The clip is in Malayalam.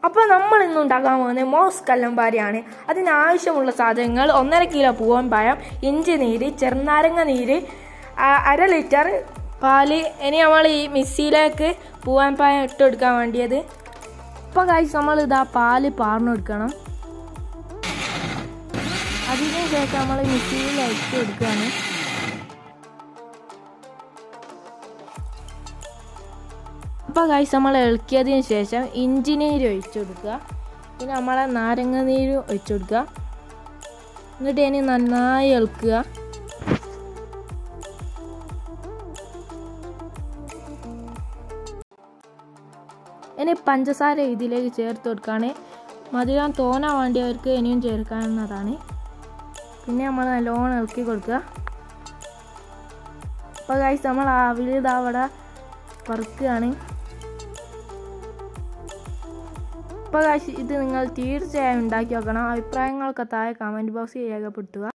അപ്പോൾ നമ്മൾ ഇന്ന് ഉണ്ടാക്കാൻ പോകുന്നത് മോസ് കല്ലമ്പാരിയാണ് അതിനാവശ്യമുള്ള സാധനങ്ങൾ ഒന്നര കിലോ പൂവൻ പഴം ഇഞ്ചി നീര് ചെറുനാരങ്ങ നീര് ആ- അര ലിറ്റർ പാല് ഇനി നമ്മൾ ഈ മിക്സിയിലേക്ക് പൂവൻ പഴം ഇട്ട് കൊടുക്കാൻ വേണ്ടിയത് അപ്പോൾ കാഴ്ച നമ്മൾ ഇതാ പാല് പാർന്നു കൊടുക്കണം അതിന് ശേഷം നമ്മൾ മിക്സിയിൽ ഇട്ട് കൊടുക്കുകയാണ് അപ്പോൾ കാഴ്ച നമ്മൾ ഇളക്കിയതിന് ശേഷം ഇഞ്ചി നീര് ഒഴിച്ചു കൊടുക്കുക പിന്നെ നമ്മളെ നാരങ്ങ നീര് ഒഴിച്ചു കൊടുക്കുക എന്നിട്ട് ഇനി നന്നായി ഇളക്കുക ഇനി പഞ്ചസാര ഇതിലേക്ക് ചേർത്ത് കൊടുക്കുകയാണ് മധുരം തോന്നാൻ വേണ്ടിയവർക്ക് ഇനിയും ചേർക്കാവുന്നതാണ് പിന്നെ നമ്മൾ നല്ലോണം ഇളക്കി കൊടുക്കുക അപ്പോൾ കാഴ്ച നമ്മൾ ആവിൽ ഇതാ അവിടെ വറുക്കുകയാണ് അപ്പോൾ കാശ് ഇത് നിങ്ങൾ തീർച്ചയായും ഉണ്ടാക്കി നോക്കണം അഭിപ്രായങ്ങളൊക്കെ താഴെ കമൻറ്റ് ബോക്സിൽ രേഖപ്പെടുത്തുക